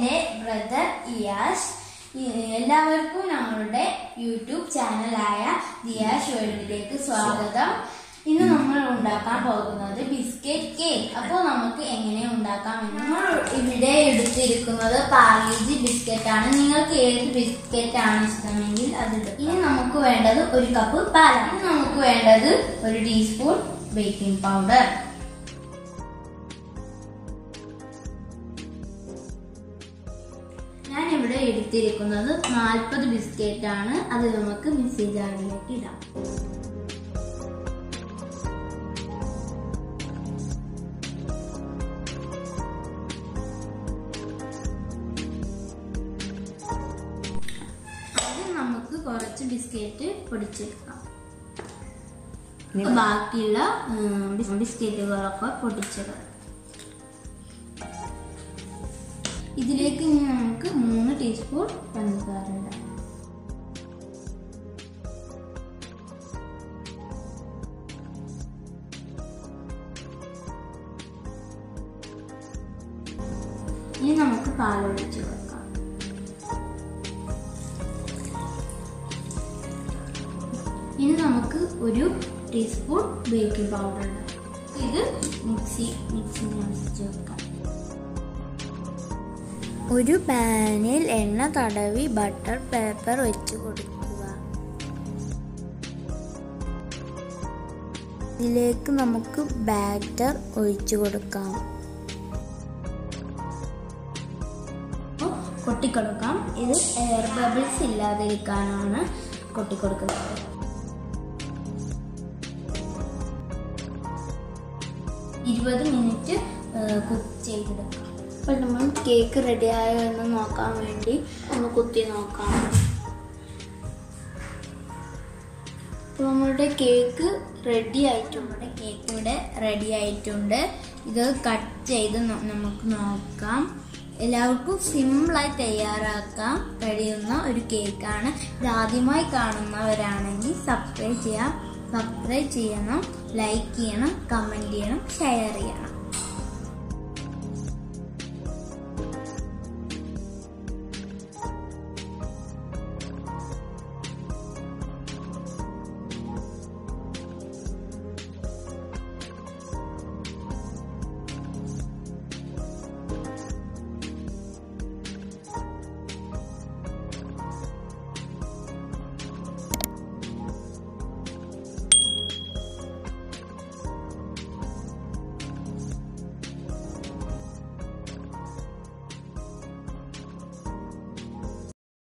എൻ്റെ ബ്രദർ ഇയാഷ് ഈ എല്ലാവർക്കും ഞങ്ങളുടെ യൂട്യൂബ് ചാനലായ ദിയാഷ് വേൾഡിലേക്ക് സ്വാഗതം ഇന്ന് നമ്മൾ ഉണ്ടാക്കാൻ പോകുന്നത് ബിസ്ക്കറ്റ് കേക്ക് അപ്പോൾ നമുക്ക് എങ്ങനെ ഉണ്ടാക്കാമെന്ന് നമ്മൾ ഇവിടെ എടുത്തിരിക്കുന്നത് പാർലേജി ബിസ്ക്കറ്റ് ആണ് നിങ്ങൾക്ക് ഏത് ബിസ്ക്കറ്റ് ആണ് ഇഷ്ടമെങ്കിൽ അത് ഇടുക. ഇനി നമുക്ക് വേണ്ടത് ഒരു കപ്പ് പാലാണ് ഇനി നമുക്ക് വേണ്ടത് ഒരു ടീസ്പൂൺ ബേക്കിംഗ് പൗഡർ ഞാൻ ഇവിടെ എടുത്തിരിക്കുന്നത് നാൽപ്പത് ബിസ്ക്കറ്റ് ആണ് അത് നമുക്ക് മിക്സി ജാറിലേക്ക് ഇടാം ആദ്യം നമുക്ക് കുറച്ച് ബിസ്ക്കറ്റ് പൊടിച്ചെടുക്കാം ബാക്കിയുള്ള ഉം, ബിസ്- ബിസ്ക്കറ്റുകളൊക്കെ പൊടിച്ചിടാം ഇതിലേക്ക് ഇനി നമുക്ക് മൂന്ന് ടീസ്പൂൺ പഞ്ചസാര ഇടാം ഇനി നമുക്ക് പാലൊഴിച്ച് വെക്കാം ഇനി നമുക്ക് ഒരു ടീസ്പൂൺ ബേക്കിംഗ് പൗഡർ ഇടാം ഇത് മിക്സി മിക്സി അടിച്ച് വെക്കാം ഒരു പാനിൽ എണ്ണ തടവി ബട്ടർ പേപ്പർ വെച്ച് കൊടുക്കുക ഇതിലേക്ക് നമുക്ക് ബാറ്റർ ഒഴിച്ചു കൊടുക്കാം കൊട്ടിക്കൊടുക്കാം ഇത് എയർ ബബിൾസ് ഇല്ലാതിരിക്കാനാണ് കൊട്ടിക്കൊടുക്കുന്നത് ഇരുപത് മിനിറ്റ് കുക്ക് ചെയ്തെടുക്കാം അപ്പോൾ നമ്മൾ കേക്ക് റെഡിയായോ എന്ന് നോക്കാൻ വേണ്ടി ഒന്ന് കുത്തി നോക്കാം അപ്പോൾ നമ്മളുടെ കേക്ക് റെഡി ആയിട്ടുണ്ട് നമ്മുടെ കേക്ക് ഇവിടെ റെഡി ആയിട്ടുണ്ട് ഇത് കട്ട് ചെയ്ത് ന- നമുക്ക് നോക്കാം എല്ലാവർക്കും സിമ്പിളായി തയ്യാറാക്കാൻ കഴിയുന്ന ഒരു കേക്കാണ് ഇത് ആദ്യമായി കാണുന്നവരാണെങ്കിൽ സബ്സ്ക്രൈബ് ചെയ്യാം സബ്സ്ക്രൈബ് ചെയ്യണം ലൈക്ക് ചെയ്യണം കമൻറ്റ് ചെയ്യണം ഷെയർ ചെയ്യണം